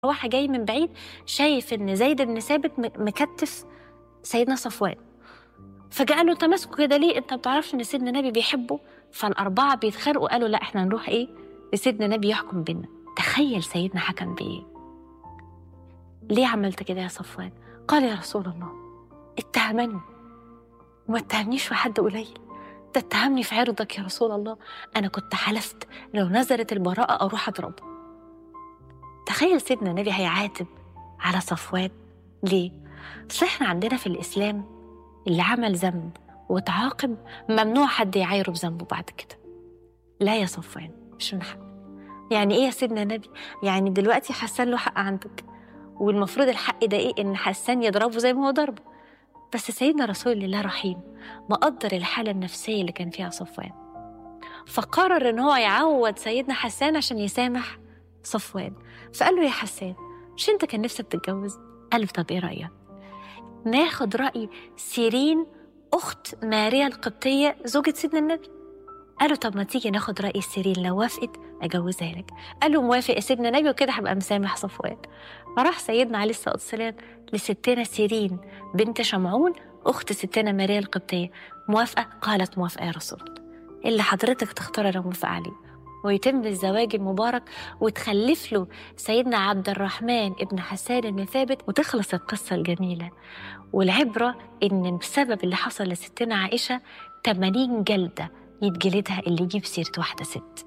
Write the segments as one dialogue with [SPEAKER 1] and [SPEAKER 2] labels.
[SPEAKER 1] واحد جاي من بعيد شايف ان زيد بن ثابت م- مكتف سيدنا صفوان فجاء قال له انت ماسكه كده ليه انت ما بتعرفش ان سيدنا النبي بيحبه فالاربعه بيتخانقوا قالوا لا احنا نروح ايه لسيدنا النبي يحكم بينا تخيل سيدنا حكم بايه ليه عملت كده يا صفوان قال يا رسول الله اتهمني وما اتهمنيش في حد قليل ده اتهمني في عرضك يا رسول الله انا كنت حلفت لو نزلت البراءه اروح اضربه تخيل سيدنا النبي هيعاتب على صفوان ليه؟ اصل احنا عندنا في الاسلام اللي عمل ذنب وتعاقب ممنوع حد يعايره بذنبه بعد كده لا يا صفوان مش من حق يعني ايه يا سيدنا النبي يعني دلوقتي حسان له حق عندك والمفروض الحق ده ايه ان حسان يضربه زي ما هو ضربه بس سيدنا رسول الله رحيم مقدر الحالة النفسية اللي كان فيها صفوان فقرر ان هو يعود سيدنا حسان عشان يسامح صفوان فقال له يا حسان مش انت كان نفسك تتجوز قال له طب ايه رأيك ناخد رأي سيرين أخت ماريا القبطية زوجة سيدنا النبي قال له طب ما تيجي ناخد رأي سيرين لو وافقت أجوزها لك قال له موافق يا سيدنا النبي وكده هبقى مسامح صفوان فراح سيدنا عليه الصلاة والسلام لستنا سيرين بنت شمعون أخت ستنا ماريا القبطية موافقة قالت موافقة يا رسول الله اللي حضرتك تختار أنا موافقة عليه ويتم الزواج المبارك وتخلف له سيدنا عبد الرحمن ابن حسان بن ثابت وتخلص القصة الجميلة والعبرة إن بسبب اللي حصل لستنا عائشة 80 جلدة يتجلدها اللي يجيب سيرة واحدة ست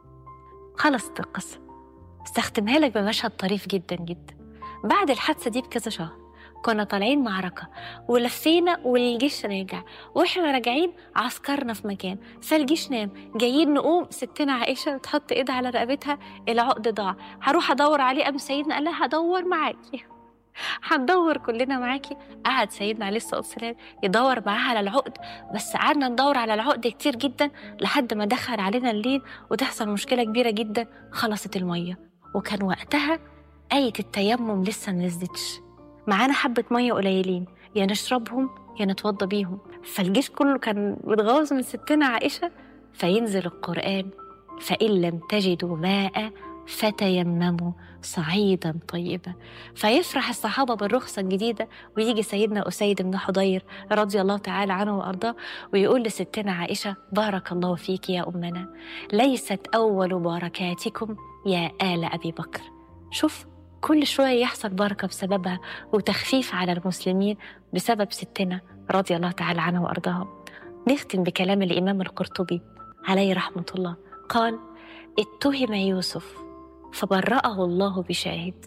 [SPEAKER 1] خلصت القصة استختمها لك بمشهد طريف جدا جدا بعد الحادثة دي بكذا شهر كنا طالعين معركة ولفينا والجيش راجع واحنا راجعين عسكرنا في مكان فالجيش نام جايين نقوم ستنا عائشة بتحط ايدها على رقبتها العقد ضاع هروح ادور عليه قام سيدنا قال لها هدور معاكي هندور كلنا معاكي قعد سيدنا عليه الصلاه والسلام يدور معاها على العقد بس قعدنا ندور على العقد كتير جدا لحد ما دخل علينا الليل وتحصل مشكله كبيره جدا خلصت الميه وكان وقتها آية التيمم لسه منزلتش معانا حبة مية قليلين يا نشربهم يا نتوضى بيهم فالجيش كله كان متغوص من ستنا عائشة فينزل القرآن فإن لم تجدوا ماء فتيمموا صعيدا طيبا فيفرح الصحابة بالرخصة الجديدة ويجي سيدنا أسيد بن حضير رضي الله تعالى عنه وأرضاه ويقول لستنا عائشة بارك الله فيك يا أمنا ليست أول بركاتكم يا آل أبي بكر شوف كل شوية يحصل بركة بسببها وتخفيف على المسلمين بسبب ستنا رضي الله تعالى عنها وأرضاها نختم بكلام الإمام القرطبي عليه رحمة الله قال اتهم يوسف فبرأه الله بشاهد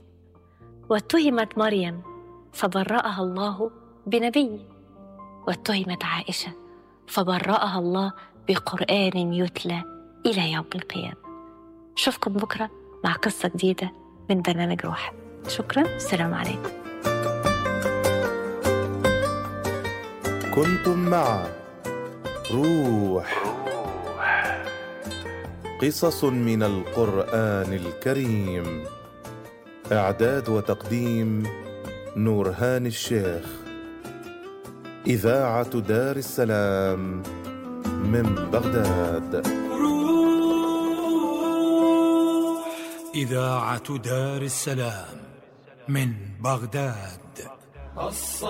[SPEAKER 1] واتهمت مريم فبرأها الله بنبي واتهمت عائشة فبرأها الله بقرآن يتلى إلى يوم القيامة أشوفكم بكرة مع قصة جديدة من برنامج روح شكرا السلام عليكم
[SPEAKER 2] كنتم مع روح قصص من القرآن الكريم إعداد وتقديم نورهان الشيخ إذاعة دار السلام من بغداد
[SPEAKER 3] إذاعة دار السلام من بغداد